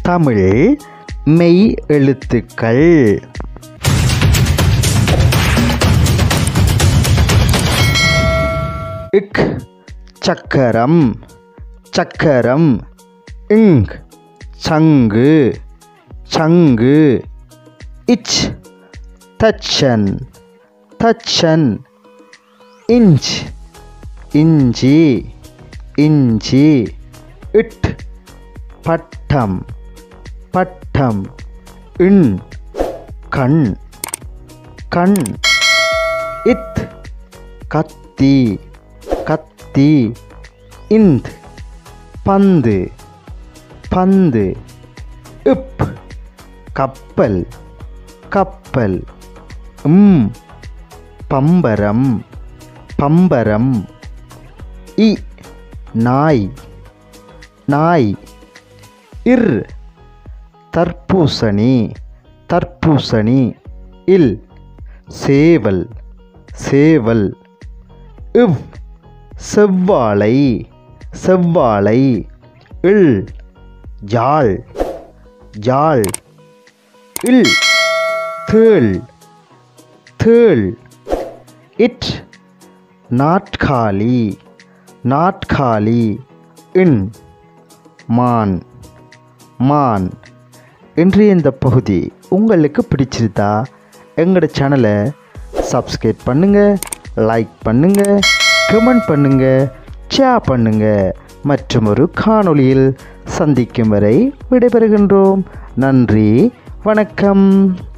தமிழ் மெய் எழுத்துக்கள் இக் சக்கரம் சக்கரம் இங் சங்கு சங்கு இச் தச்சன் தச்சன் இஞ்ச் இஞ்சி இஞ்சி இட் பட்டம் பட்டம் இன் கண் கண் இத் கத்தி கத்தி இந்த் பந்து பந்து இப் கப்பல் கப்பல் உம் பம்பரம் பம்பரம் இ நாய் நாய் இர் தர்பூசணி தர்பூசணி இல் சேவல் சேவல் இவ் செவ்வாழை செவ்வாழை இல் ஜாள் ஜாள் இல் தேள் தேள் இட் நாட்காலி நாட்காலி இன் மான் மான் இன்றைய இந்த பகுதி உங்களுக்கு பிடிச்சிருந்தா எங்களோட சேனலை சப்ஸ்கிரைப் பண்ணுங்கள் லைக் பண்ணுங்கள் கமெண்ட் பண்ணுங்கள் ஷேர் பண்ணுங்கள் மற்றும் ஒரு காணொளியில் சந்திக்கும் வரை விடைபெறுகின்றோம் நன்றி வணக்கம்